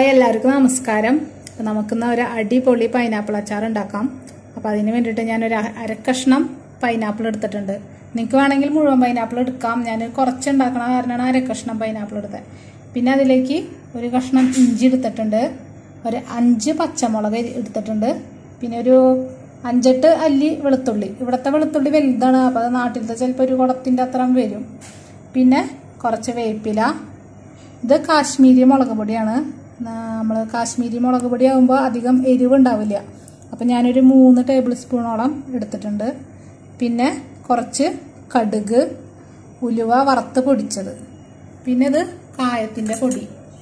എല്ലാവർക്കും നമസ്കാരം അപ്പോൾ നമുക്കിന്ന് ഒരു അടിപൊളി പൈനാപ്പിൾ അച്ചാർ ഉണ്ടാക്കാം അപ്പോൾ അതിന് വേണ്ടിയിട്ട് ഞാനൊരു അ- അരക്കഷ്ണം പൈനാപ്പിൾ എടുത്തിട്ടുണ്ട് നിങ്ങൾക്ക് വേണമെങ്കിൽ മുഴുവൻ പൈനാപ്പിൾ എടുക്കാം ഞാൻ കുറച്ച് ഉണ്ടാക്കണ കാരണമാണ് അരക്കഷ്ണം പൈനാപ്പിൾ എടുത്തത് പിന്നെ അതിലേക്ക് ഒരു കഷ്ണം ഇഞ്ചി എടുത്തിട്ടുണ്ട് ഒരു അഞ്ച് പച്ചമുളക് എടുത്തിട്ടുണ്ട് പിന്നെ ഒരു അഞ്ചെട്ട് അല്ലി വെളുത്തുള്ളി ഇവിടുത്തെ വെളുത്തുള്ളി വലുതാണ് അപ്പോൾ അത് നാട്ടിലത്തെ ചിലപ്പോൾ ഒരു കുടത്തിൻ്റെ അത്രയും വരും പിന്നെ കുറച്ച് വേപ്പില ഇത് കാശ്മീരി മുളക് പൊടിയാണ് നമ്മൾ കാശ്മീരി മുളക് പൊടി ആകുമ്പോൾ അധികം എരിവ് ഉണ്ടാവില്ല അപ്പം ഞാനൊരു മൂന്ന് ടേബിൾ സ്പൂണോളം എടുത്തിട്ടുണ്ട് പിന്നെ കുറച്ച് കടുക് ഉലുവ വറുത്ത് പൊടിച്ചത് പിന്നെ ഇത് കായത്തിൻ്റെ പൊടി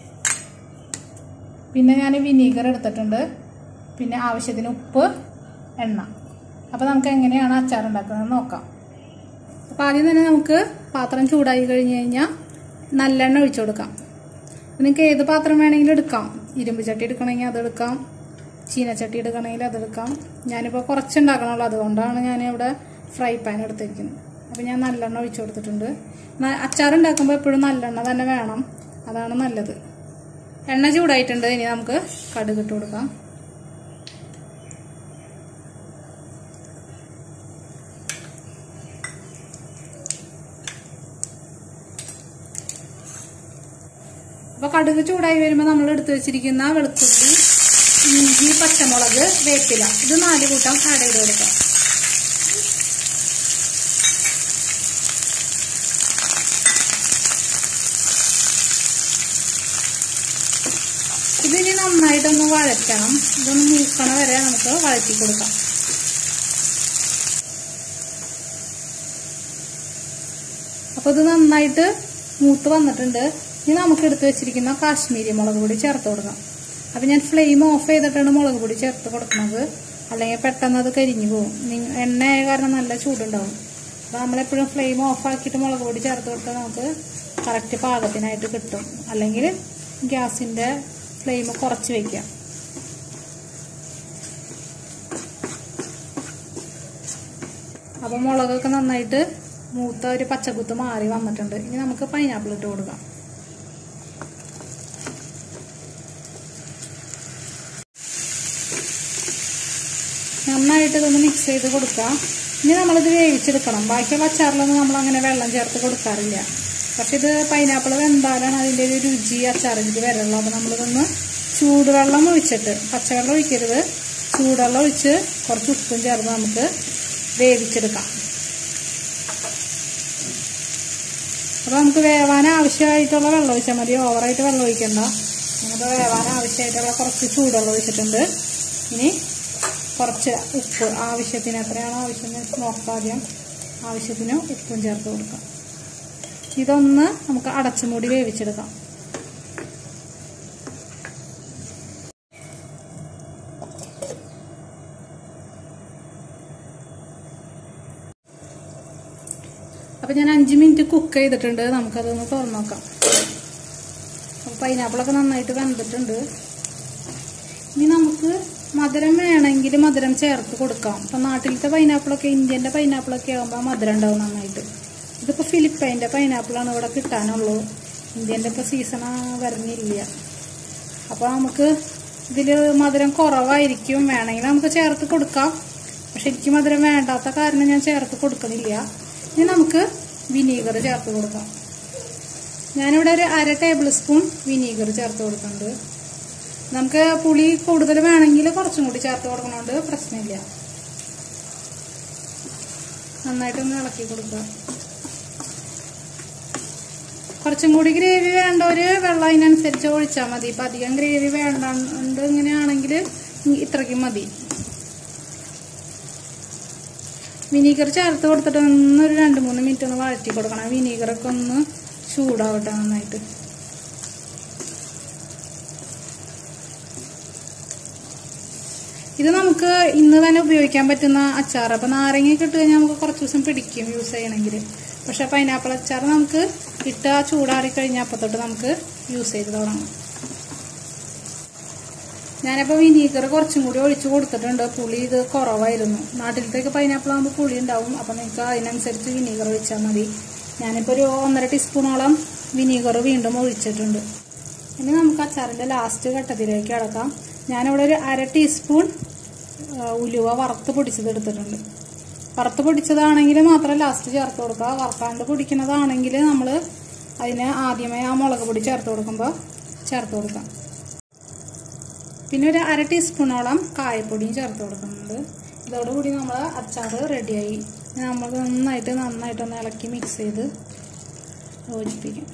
പിന്നെ ഞാൻ വിനീഗർ എടുത്തിട്ടുണ്ട് പിന്നെ ആവശ്യത്തിന് ഉപ്പ് എണ്ണ അപ്പോൾ നമുക്ക് എങ്ങനെയാണ് അച്ചാർ ഉണ്ടാക്കുന്നത് നോക്കാം അപ്പോൾ ആദ്യം തന്നെ നമുക്ക് പാത്രം ചൂടായി കഴിഞ്ഞ് കഴിഞ്ഞാൽ നല്ലെണ്ണ ഒഴിച്ചു കൊടുക്കാം നിങ്ങൾക്ക് ഏത് പാത്രം വേണമെങ്കിലും എടുക്കാം ഇരുമ്പ് ചട്ടി എടുക്കണമെങ്കിൽ അതെടുക്കാം ചീനച്ചട്ടി എടുക്കണമെങ്കിൽ അതെടുക്കാം ഞാനിപ്പോൾ കുറച്ചുണ്ടാക്കണമല്ലോ അതുകൊണ്ടാണ് ഞാൻ ഇവിടെ ഫ്രൈ പാൻ എടുത്തിരിക്കുന്നത് അപ്പോൾ ഞാൻ നല്ലെണ്ണ ഒഴിച്ചു കൊടുത്തിട്ടുണ്ട് ന- അച്ചാർ ഉണ്ടാക്കുമ്പോൾ എപ്പോഴും നല്ലെണ്ണ തന്നെ വേണം അതാണ് നല്ലത് എണ്ണ ചൂടായിട്ടുണ്ട് ഇനി നമുക്ക് കടുക് ഇട്ട് കൊടുക്കാം അപ്പൊ കടുക് ചൂടായി വരുമ്പോൾ നമ്മൾ എടുത്തു വെച്ചിരിക്കുന്ന വെളുത്തുള്ളി ഇഞ്ചി പച്ചമുളക് വേപ്പില ഇത് നാല് കൂട്ടം ആഡ് ചെയ്ത് കൊടുക്കാം ഇതിനി നന്നായിട്ടൊന്ന് വഴറ്റണം ഇതൊന്ന് മൂക്കണ വരെ നമുക്ക് വഴറ്റി കൊടുക്കാം അപ്പോൾ ഇത് നന്നായിട്ട് മൂത്ത് വന്നിട്ടുണ്ട് ഇനി നമുക്ക് എടുത്ത് വെച്ചിരിക്കുന്ന കാശ്മീരി മുളക് പൊടി ചേർത്ത് കൊടുക്കാം അപ്പം ഞാൻ ഫ്ലെയിം ഓഫ് ചെയ്തിട്ടാണ് മുളക് പൊടി ചേർത്ത് കൊടുക്കുന്നത് അല്ലെങ്കിൽ പെട്ടെന്ന് അത് കരിഞ്ഞു പോകും നി- എണ്ണ ആയ കാരണം നല്ല ചൂടുണ്ടാവും അപ്പോൾ നമ്മളെപ്പോഴും ഫ്ലെയിം ഓഫ് ആക്കിയിട്ട് മുളക് പൊടി ചേർത്ത് കൊടുത്താൽ നമുക്ക് കറക്റ്റ് പാകത്തിനായിട്ട് കിട്ടും അല്ലെങ്കിൽ ഗ്യാസിൻ്റെ ഫ്ലെയിം കുറച്ച് വയ്ക്കാം അപ്പോൾ മുളകൊക്കെ നന്നായിട്ട് മൂത്ത ഒരു പച്ചക്കുത്ത് മാറി വന്നിട്ടുണ്ട് ഇനി നമുക്ക് പൈനാപ്പിൾ ഇട്ട് കൊടുക്കാം നന്നായിട്ട് ഇതൊന്ന് മിക്സ് ചെയ്ത് കൊടുക്കാം ഇനി നമ്മളിത് വേവിച്ചെടുക്കണം ബാക്കിയുള്ള അച്ചാറിലൊന്നും നമ്മൾ അങ്ങനെ വെള്ളം ചേർത്ത് കൊടുക്കാറില്ല പക്ഷെ ഇത് പൈനാപ്പിൾ വെന്താലാണ് അതിൻ്റെ ഒരു രുചി അച്ചാറിലേക്ക് വരുള്ളൂ അപ്പോൾ നമ്മളിതൊന്ന് ചൂടുവെള്ളം ഒഴിച്ചിട്ട് പച്ചവെള്ളം ഒഴിക്കരുത് ചൂടുവെള്ളം ഒഴിച്ച് കുറച്ച് ഉപ്പും ചേർന്ന് നമുക്ക് വേവിച്ചെടുക്കാം അപ്പോൾ നമുക്ക് വേവാൻ ആവശ്യമായിട്ടുള്ള വെള്ളം ഒഴിച്ചാൽ മതി ഓവറായിട്ട് വെള്ളം ഒഴിക്കണ്ട നമുക്ക് വേവാൻ ആവശ്യമായിട്ടുള്ള കുറച്ച് ചൂടുവെള്ളം ഒഴിച്ചിട്ടുണ്ട് ഇനി കുറച്ച് ഉപ്പ് ആവശ്യത്തിന് എത്രയാണോ ആവശ്യം നോക്കാം ആദ്യം ആവശ്യത്തിന് ഉപ്പും ചേർത്ത് കൊടുക്കാം ഇതൊന്ന് നമുക്ക് അടച്ചുമൂടി വേവിച്ചെടുക്കാം അപ്പം ഞാൻ അഞ്ച് മിനിറ്റ് കുക്ക് ചെയ്തിട്ടുണ്ട് നമുക്കതൊന്ന് തുറന്നു നോക്കാം അപ്പോൾ പൈനാപ്പിളൊക്കെ നന്നായിട്ട് വെന്തിട്ടുണ്ട് ഇനി നമുക്ക് മധുരം വേണമെങ്കിൽ മധുരം ചേർത്ത് കൊടുക്കാം ഇപ്പം നാട്ടിലത്തെ പൈനാപ്പിളൊക്കെ ഇന്ത്യൻ്റെ പൈനാപ്പിളൊക്കെ ആകുമ്പോൾ മധുരം ഉണ്ടാവും നന്നായിട്ട് ഇതിപ്പോൾ ഫിലിപ്പൈൻ്റെ പൈനാപ്പിളാണ് ഇവിടെ കിട്ടാനുള്ളൂ ഇന്ത്യൻ്റെ ഇപ്പോൾ സീസൺ വരുന്നില്ല അപ്പോൾ നമുക്ക് ഇതിൽ മധുരം കുറവായിരിക്കും വേണമെങ്കിൽ നമുക്ക് ചേർത്ത് കൊടുക്കാം പക്ഷെ എനിക്ക് മധുരം വേണ്ടാത്ത കാരണം ഞാൻ ചേർത്ത് കൊടുക്കണില്ല ഇനി നമുക്ക് വിനീഗർ ചേർത്ത് കൊടുക്കാം ഞാനിവിടെ ഒരു അര ടേബിൾ സ്പൂൺ വിനീഗർ ചേർത്ത് കൊടുക്കുന്നുണ്ട് നമുക്ക് പുളി കൂടുതൽ വേണമെങ്കിൽ കുറച്ചും കൂടി ചേർത്ത് കൊടുക്കണോണ്ട് പ്രശ്നമില്ല നന്നായിട്ടൊന്ന് ഇളക്കി കൊടുക്കുക കുറച്ചും കൂടി ഗ്രേവി വേണ്ടവര് വെള്ളം അതിനനുസരിച്ച് ഒഴിച്ചാൽ മതി ഇപ്പം അധികം ഗ്രേവി വേണ്ടാണ്ട് ഇങ്ങനെയാണെങ്കിൽ ഇത്രയ്ക്കും മതി വിനീഗർ ചേർത്ത് കൊടുത്തിട്ട് ഒന്നൊരു രണ്ട് മൂന്ന് മിനിറ്റ് ഒന്ന് വഴറ്റി കൊടുക്കണം വിനീഗറൊക്കെ ഒന്ന് ചൂടാവട്ടെ നന്നായിട്ട് ഇത് നമുക്ക് ഇന്ന് തന്നെ ഉപയോഗിക്കാൻ പറ്റുന്ന അച്ചാർ അപ്പം നാരങ്ങയൊക്കെ ഇട്ട് കഴിഞ്ഞാൽ നമുക്ക് കുറച്ച് ദിവസം പിടിക്കും യൂസ് ചെയ്യണമെങ്കിൽ പക്ഷെ പൈനാപ്പിൾ അച്ചാർ നമുക്ക് ഇട്ട് ആ ചൂടാറി കഴിഞ്ഞാൽ അപ്പം തൊട്ട് നമുക്ക് യൂസ് ചെയ്ത് തുടങ്ങാം ഞാനിപ്പോൾ വിനീഗർ കുറച്ചും കൂടി ഒഴിച്ച് കൊടുത്തിട്ടുണ്ട് പുളി ഇത് കുറവായിരുന്നു നാട്ടിലത്തേക്ക് പൈനാപ്പിൾ ആകുമ്പോൾ പുളി ഉണ്ടാവും അപ്പം നിങ്ങൾക്ക് അതിനനുസരിച്ച് വിനീഗർ ഒഴിച്ചാൽ മതി ഞാനിപ്പോൾ ഒരു ഒന്നര ടീസ്പൂണോളം വിനീഗർ വീണ്ടും ഒഴിച്ചിട്ടുണ്ട് ഇനി നമുക്ക് അച്ചാറിൻ്റെ ലാസ്റ്റ് ഘട്ടത്തിലേക്ക് കിടക്കാം ഞാനിവിടെ ഒരു അര ടീസ്പൂൺ ആ, ഉലുവ വറുത്ത് പൊടിച്ചത് എടുത്തിട്ടുണ്ട് വറുത്ത് പൊടിച്ചതാണെങ്കിൽ മാത്രം ലാസ്റ്റ് ചേർത്ത് കൊടുക്കുക വറുക്കാണ്ട് പൊടിക്കുന്നതാണെങ്കിൽ നമ്മൾ അതിന് ആദ്യമേ ആ മുളക് പൊടി ചേർത്ത് കൊടുക്കുമ്പോൾ ചേർത്ത് കൊടുക്കാം പിന്നെ ഒരു അര ടീസ്പൂണോളം കായപ്പൊടിയും ചേർത്ത് കൊടുക്കുന്നുണ്ട് ഇതോടുകൂടി നമ്മൾ അച്ചാർ റെഡിയായി ഇനി നമ്മൾ നന്നായിട്ട് നന്നായിട്ടൊന്ന് ഇളക്കി മിക്സ് ചെയ്ത് യോജിപ്പിക്കും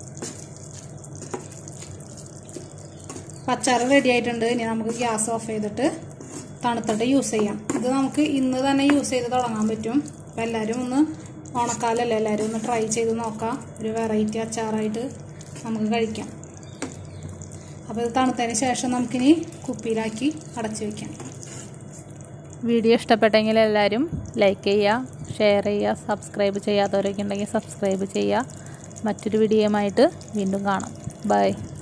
അപ്പം അച്ചാർ റെഡി ആയിട്ടുണ്ട് ഇനി നമുക്ക് ഗ്യാസ് ഓഫ് ചെയ്തിട്ട് തണുത്തിട്ട് യൂസ് ചെയ്യാം ഇത് നമുക്ക് ഇന്ന് തന്നെ യൂസ് ചെയ്ത് തുടങ്ങാൻ പറ്റും അപ്പം എല്ലാവരും ഒന്ന് ഓണക്കാലല്ലേ എല്ലാവരും ഒന്ന് ട്രൈ ചെയ്ത് നോക്കാം ഒരു വെറൈറ്റി അച്ചാറായിട്ട് നമുക്ക് കഴിക്കാം അപ്പോൾ ഇത് തണുത്തതിന് ശേഷം നമുക്കിനി കുപ്പിയിലാക്കി അടച്ചു വയ്ക്കാം വീഡിയോ ഇഷ്ടപ്പെട്ടെങ്കിൽ എല്ലാവരും ലൈക്ക് ചെയ്യുക ഷെയർ ചെയ്യുക സബ്സ്ക്രൈബ് ചെയ്യാത്തവരൊക്കെ ഉണ്ടെങ്കിൽ സബ്സ്ക്രൈബ് ചെയ്യുക മറ്റൊരു വീഡിയോയുമായിട്ട് വീണ്ടും കാണാം ബൈ